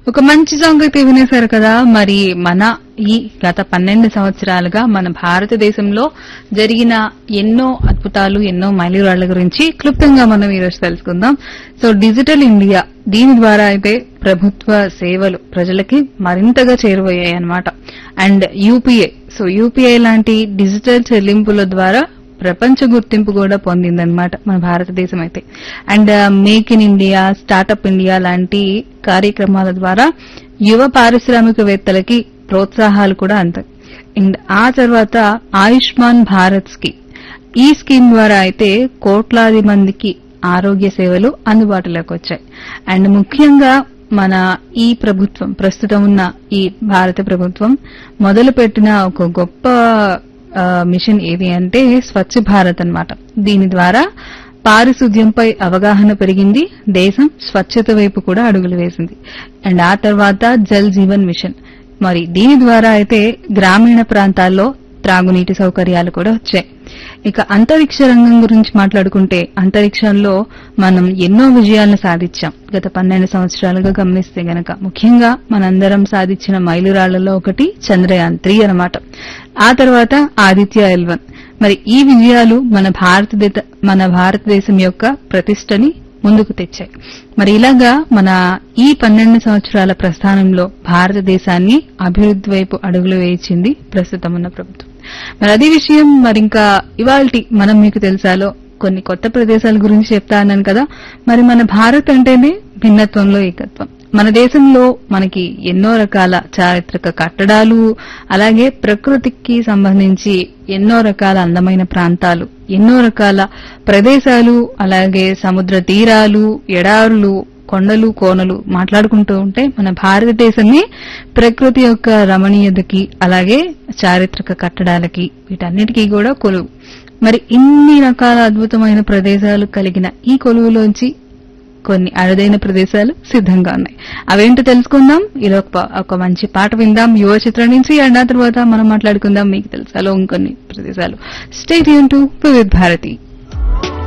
ఒక మంచి సాంగ్ అయితే వినేశారు కదా మరి మన ఈ గత పన్నెండు సంవత్సరాలుగా మన భారతదేశంలో జరిగిన ఎన్నో అద్భుతాలు ఎన్నో మైలురాళ్ల గురించి క్లుప్తంగా మనం ఈరోజు తెలుసుకుందాం సో డిజిటల్ ఇండియా దీని ద్వారా అయితే ప్రభుత్వ సేవలు ప్రజలకి మరింతగా చేరువయ్యాయి అన్నమాట అండ్ యూపీఐ సో యూపీఐ లాంటి డిజిటల్ చెల్లింపుల ద్వారా ప్రపంచ గుర్తింపు కూడా పొందిందనమాట మన భారతదేశం అయితే and make in India startup India లాంటి కార్యక్రమాల ద్వారా యువ పారిశ్రామికవేత్తలకి ప్రోత్సాహాలు కూడా అందాయి అండ్ ఆ తర్వాత ఆయుష్మాన్ భారత్ స్కీమ్ ఈ స్కీమ్ ద్వారా అయితే కోట్లాది మందికి ఆరోగ్య సేవలు అందుబాటులోకి వచ్చాయి అండ్ ముఖ్యంగా మన ఈ ప్రభుత్వం ప్రస్తుతం ఉన్న ఈ భారత ప్రభుత్వం మొదలుపెట్టిన ఒక గొప్ప ఆ, మిషన్ ఏది అంటే స్వచ్ఛ భారత్ అన్నమాట దీని ద్వారా పారిశుద్ధ్యంపై అవగాహన పెరిగింది దేశం స్వచ్ఛత వైపు కూడా అడుగులు వేసింది అండ్ ఆ తర్వాత జల్ జీవన్ మిషన్ మరి దీని ద్వారా అయితే గ్రామీణ ప్రాంతాల్లో త్రాగునీటి సౌకర్యాలు కూడా వచ్చాయి ఇక అంతరిక్ష రంగం గురించి మాట్లాడుకుంటే అంతరిక్షంలో మనం ఎన్నో విజయాలను సాధించాం గత పన్నెండు సంవత్సరాలుగా గమనిస్తే గనక ముఖ్యంగా మనందరం సాధించిన మైలురాళ్లలో ఒకటి చంద్రయాన్ త్రీ అన్నమాట ఆ తర్వాత ఆదిత్య ఎల్వన్ మరి ఈ విజయాలు మన భారతదేశ మన భారతదేశం యొక్క ప్రతిష్టని ముందుకు తెచ్చాయి మరి ఇలాగా మన ఈ పన్నెండు సంవత్సరాల ప్రస్థానంలో భారతదేశాన్ని అభివృద్ధి వైపు అడుగులు వేయించింది ప్రస్తుతం ఉన్న ప్రభుత్వం మరి అదే విషయం మరి ఇంకా ఇవాల్టి మనం మీకు తెలుసాలో కొన్ని కొత్త ప్రదేశాల గురించి చెప్తా అన్నాను కదా మరి మన భారత్ అంటేనే భిన్నత్వంలో ఏకత్వం మన దేశంలో మనకి ఎన్నో రకాల చారిత్రక కట్టడాలు అలాగే ప్రకృతికి సంబంధించి ఎన్నో రకాల అందమైన ప్రాంతాలు ఎన్నో రకాల ప్రదేశాలు అలాగే సముద్ర తీరాలు ఎడారులు కొండలు కోనలు మాట్లాడుకుంటూ ఉంటే మన భారతదేశమే ప్రకృతి యొక్క రమణీయతకి అలాగే చారిత్రక కట్టడాలకి వీటన్నిటికీ కూడా కొలువు మరి ఇన్ని రకాల అద్భుతమైన ప్రదేశాలు కలిగిన ఈ కొలువులోంచి కొన్ని అరుదైన ప్రదేశాలు సిద్ధంగా ఉన్నాయి అవేంటో తెలుసుకుందాం ఇలా ఒక ప- ఒక మంచి పాట విందాం యువ చిత్రం నుంచి అండ్ ఆ తర్వాత మనం మాట్లాడుకుందాం మీకు తెలుసాలో ఇంకొన్ని ప్రదేశాలు స్టేట్ యూన్ టు వివిధ్ భారతి